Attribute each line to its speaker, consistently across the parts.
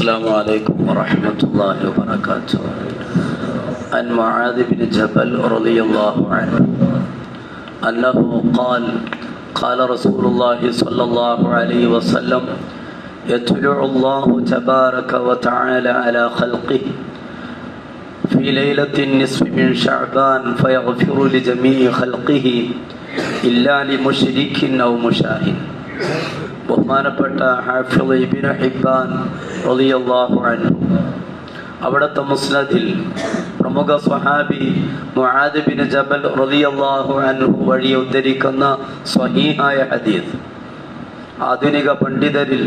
Speaker 1: السلام عليكم ورحمة الله وبركاته عن معاذ بن جبل رضي الله عنه أنه قال قال رسول الله صلى الله عليه وسلم يطلع الله تبارك وتعالى على خلقه في ليلة النصف من شعبان فيغفر لجميع خلقه إلا لمشرك أو مشاهد ബഹുമാനപ്പെട്ട ഹാഫിള് ഇബിന് ഹിബാൻ റളിയല്ലാഹു അൻഹു അവിടുത്തെ മുസ്നദിൽ പ്രമുഖ സ്വഹാബി മുആദ് ബിൻ ജബൽ റളിയല്ലാഹു അൻഹു വഴി ഉദ്ധരിക്കുന്ന സ്വഹീഹായ ഹദീസ് ആധുനിക പണ്ഡിതരിൽ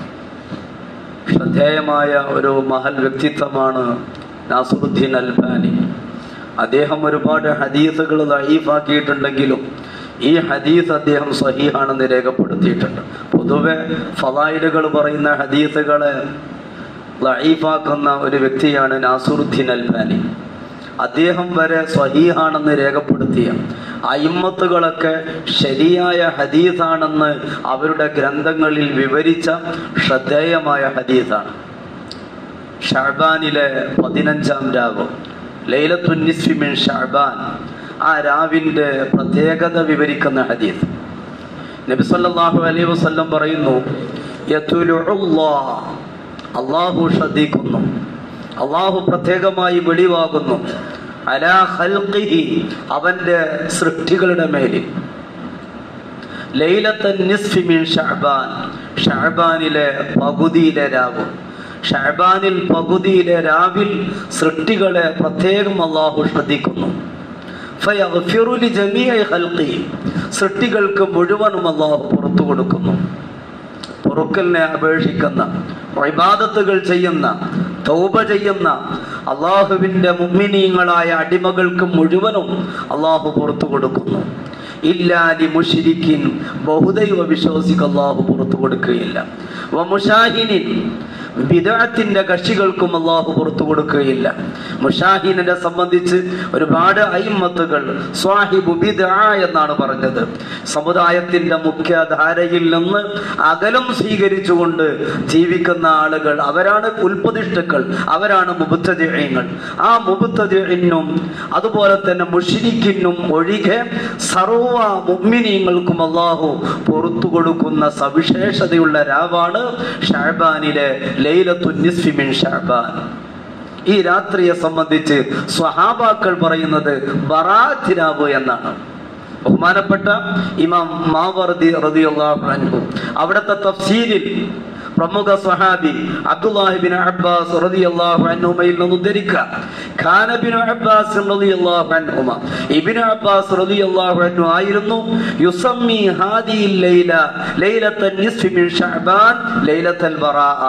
Speaker 1: ശ്രദ്ധേയമായ ഒരു മഹൽ വ്യക്തിത്വമാണ് നാസുറുദ്ദീൻ അൽബാനി അദ്ദേഹം ഒരുപാട് ഹദീസുകൾ ലൈഫാക്കിയിട്ടുണ്ടെങ്കിലും ഈ ഹദീസ് അദ്ദേഹം സഹീഹാണെന്ന് രേഖപ്പെടുത്തിയിട്ടുണ്ട് പൊതുവെ ഫലായിലുകൾ പറയുന്ന ഹദീസുകളെ ലൈഫാക്കുന്ന ഒരു വ്യക്തിയാണ് നാസുറുദ്ദീൻ അൽബാനി അദ്ദേഹം വരെ സ്വഹീഹാണെന്ന് രേഖപ്പെടുത്തിയ അയിമ്മത്തുകളൊക്കെ ശരിയായ ഹദീസാണെന്ന് അവരുടെ ഗ്രന്ഥങ്ങളിൽ വിവരിച്ച ശ്രദ്ധേയമായ ഹദീസാണ് ഷാബാനിലെ പതിനഞ്ചാം രാവ് ലൈലത്തുന്നിസ്ഫിമിൻ ഷാബാൻ ആ രാവിന്റെ പ്രത്യേകത വിവരിക്കുന്ന ഹദീസ് നബി സല്ലല്ലാഹു അലൈഹി വസല്ലം പറയുന്നു യതുലുല്ലാഹ് അള്ളാഹു ശ്രദ്ധിക്കുന്നു അള്ളാഹു പ്രത്യേകമായി വെളിവാകുന്നു അലാ ഖൽഖിഹി അവന്റെ സൃഷ്ടികളുടെ മേലിൽ ലൈലത്തൻ നിസ്ഫി മിൻ ഷഅബാൻ ഷഅബാനിലെ പകുതിയിലെ രാവ് ഷഅബാനിൽ പകുതിയിലെ രാവിൽ സൃഷ്ടികളെ പ്രത്യേകം അള്ളാഹു ശ്രദ്ധിക്കുന്നു ഫയഗ്ഫിറു ലിജമീഇ ഖൽഖി സൃഷ്ടികൾക്ക് മുഴുവനും അള്ളാഹു പുറത്തു കൊടുക്കുന്നു പൊറുക്കലിനെ അപേക്ഷിക്കുന്ന ഇബാദത്തുകൾ ചെയ്യുന്ന തൗബ ചെയ്യുന്ന അള്ളാഹുവിന്റെ മുമ്മിനീങ്ങളായ അടിമകൾക്ക് മുഴുവനും അള്ളാഹു പുറത്തു കൊടുക്കുന്നു ഇല്ലാലി മുഷിരിക്കിൻ ബഹുദൈവ വിശ്വാസിക്ക് അള്ളാഹു പുറത്തു കൊടുക്കുകയില്ല വമുഷാഹിനിൻ ബിദഅത്തിന്റെ കക്ഷികൾക്കും അള്ളാഹു പുറത്തു കൊടുക്കുകയില്ല മുഷാഹിനെ സംബന്ധിച്ച് ഒരുപാട് അയിമത്തുകൾ സ്വാഹിബു ബിദ്അ എന്നാണ് പറഞ്ഞത് സമുദായത്തിന്റെ മുഖ്യധാരയിൽ നിന്ന് അകലം സ്വീകരിച്ചുകൊണ്ട് ജീവിക്കുന്ന ആളുകൾ അവരാണ് ഉൽപ്പതിഷ്ടുക്കൾ അവരാണ് മുബുദ്ധജയങ്ങൾ ആ മുബുദ്ധജനും അതുപോലെ തന്നെ മുഷിരിക്കിനും ഒഴികെ സർവ മുഗ്മിനീങ്ങൾക്കും അള്ളാഹു പുറത്തു കൊടുക്കുന്ന സവിശേഷതയുള്ള രാവാണ് ഷാബാനിലെ ലൈലത്തുന്നിസ്ഫിമിൻ ഷാബാൻ ഈ രാത്രിയെ സംബന്ധിച്ച് സ്വഹാബാക്കൾ പറയുന്നത് ബറാത്തിരാവ് എന്നാണ് ബഹുമാനപ്പെട്ട ഇമാം മാവർദി റളിയല്ലാഹു അൻഹു അവിടുത്തെ തഫ്സീരിൽ പ്രമുഖ സ്വഹാബി അബ്ദുല്ലാഹിബിൻ അബ്ബാസ് റളിയല്ലാഹു അൻഹുമയിൽ നിന്ന് ഉദ്ധരിക്കുക ഖാന ബിൻ അബ്ബാസ് റളിയല്ലാഹു അൻഹുമ ഇബ്നു അബ്ബാസ് റളിയല്ലാഹു അൻഹു ആയിരുന്നു യുസമ്മി ഹാദിഹിൽ ലൈല ലൈലത്തൻ നിസ്ഫി മിൻ ഷഅബാൻ ലൈലത്തൽ ബറാഅ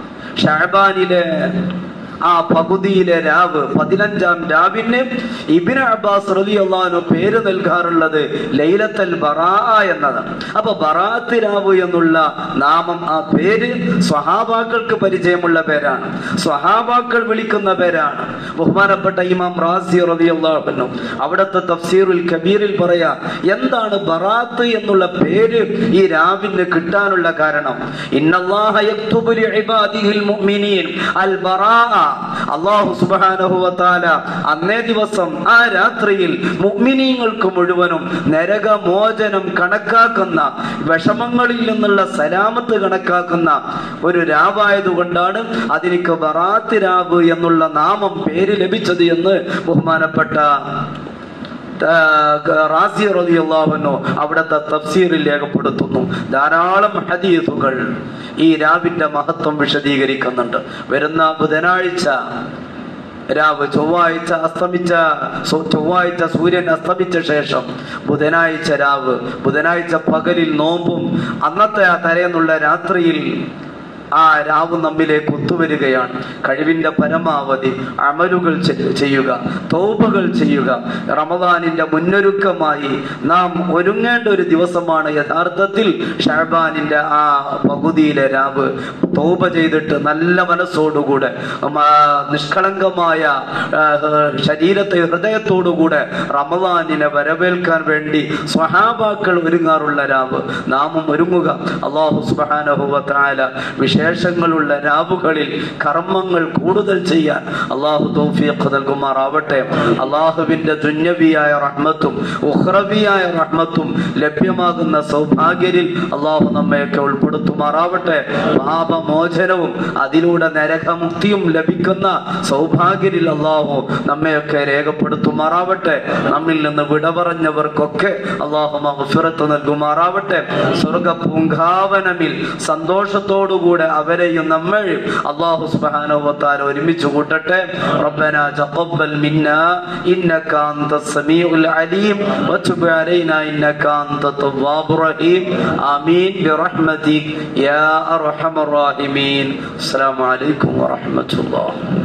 Speaker 1: ഷഅബാനിലെ ആ പകുതിയിലെ രാവ് പതിനഞ്ചാം രാവിന് ഇബിന് അബ്ബാസ് റളിയല്ലാഹു പേര് നൽകാറുള്ളത് ലൈലത്തൽ ബറാ എന്നതാണ് അപ്പൊ ബറാത്ത് രാവ് എന്നുള്ള നാമം ആ പേര് സ്വഹാബാക്കൾക്ക് പരിചയമുള്ള പേരാണ് സ്വഹാബാക്കൾ വിളിക്കുന്ന പേരാണ് ബഹുമാനപ്പെട്ട ഇമാം റാസി റളിയല്ലാഹു അവിടുത്തെ തഫ്സീറുൽ കബീറിൽ പറയാ എന്താണ് ബറാത്ത് എന്നുള്ള പേര് ഈ രാവിന് കിട്ടാനുള്ള കാരണം ഇന്നല്ലാഹ യക്തുബു ലിഇബാദിഹിൽ മുഅ്മിനീൻ അൽ ബറാഅ അള്ളാഹു സുബ്ഹാനഹു വതആല അന്നേ ദിവസം ആ രാത്രിയിൽ മുഅ്മിനീങ്ങൾക്ക് മുഴുവനും നരകമോചനം കണക്കാക്കുന്ന വിഷമങ്ങളിൽ നിന്നുള്ള സലാമത്ത് കണക്കാക്കുന്ന ഒരു രാവായതുകൊണ്ടാണ് അതിനിക്ക് ബറാത്ത് രാവ് എന്നുള്ള നാമം പേര് ലഭിച്ചത് എന്ന് ബഹുമാനപ്പെട്ട റാസി റളിയല്ലാഹു അവിടുത്തെ തഫ്സീറിൽ രേഖപ്പെടുത്തുന്നു ധാരാളം ഹദീസുകൾ ഈ രാവിന്റെ മഹത്വം വിശദീകരിക്കുന്നുണ്ട് വരുന്ന ബുധനാഴ്ച രാവ് ചൊവ്വാഴ്ച അസ്തമിച്ച ചൊവ്വാഴ്ച സൂര്യൻ അസ്തമിച്ച ശേഷം ബുധനാഴ്ച രാവ് ബുധനാഴ്ച പകലിൽ നോമ്പും അന്നത്തെ ആ തലേന്നുള്ള രാത്രിയിൽ ആ രാവ് നമ്മിലേക്ക് ഒത്തുവരികയാണ് കഴിവിന്റെ പരമാവധി അമലുകൾ ചെയ്യുക തോപകൾ ചെയ്യുക റമദാനിന്റെ മുന്നൊരുക്കമായി നാം ഒരുങ്ങേണ്ട ഒരു ദിവസമാണ് യഥാർത്ഥത്തിൽ ഷാബാനിന്റെ ആ പകുതിയിലെ രാവ് തോപ ചെയ്തിട്ട് നല്ല മനസ്സോടുകൂടെ നിഷ്കളങ്കമായ ശരീരത്തെ ഹൃദയത്തോടുകൂടെ റമദാനിനെ വരവേൽക്കാൻ വേണ്ടി സ്വഹാബാക്കൾ ഒരുങ്ങാറുള്ള രാവ് നാമും ഒരുങ്ങുക അള്ളാഹു സുബാനഹുവ താല വിശ വിശേഷങ്ങളുള്ള രാവുകളിൽ കർമ്മങ്ങൾ കൂടുതൽ ചെയ്യാൻ അള്ളാഹു തൗഫീഖ് നൽകുമാറാവട്ടെ അള്ളാഹുവിന്റെ ദുന്യവിയായ റഹ്മത്തും ഉഹ്റവിയായ റഹ്മത്തും ലഭ്യമാകുന്ന സൗഭാഗ്യരിൽ അള്ളാഹു നമ്മയൊക്കെ ഉൾപ്പെടുത്തുമാറാവട്ടെ പാപമോചനവും അതിലൂടെ നരകമുക്തിയും ലഭിക്കുന്ന സൗഭാഗ്യരിൽ അള്ളാഹു നമ്മയൊക്കെ രേഖപ്പെടുത്തുമാറാവട്ടെ നമ്മിൽ നിന്ന് വിട പറഞ്ഞവർക്കൊക്കെ അള്ളാഹു മഹഫിറത്ത് നൽകുമാറാവട്ടെ സ്വർഗ പൂങ്കാവനമിൽ സന്തോഷത്തോടുകൂടെ അവരെയും നമ്മളെയും അള്ളാഹു സുബ്ഹാനഹുവതാല ഒരുമിച്ച് കൂട്ടട്ടെ റബ്ബന തഖബ്ബൽ മിന്നാ ഇന്നക അൻത സമീഉൽ അലീം വതുബ് അലൈനാ ഇന്നക അൻത തവ്വാബുർ റഹീം ആമീൻ ബിറഹ്മതിക് യാ അർഹമർ റഹീമീൻ അസ്സലാമു അലൈക്കും വറഹ്മത്തുള്ളാഹി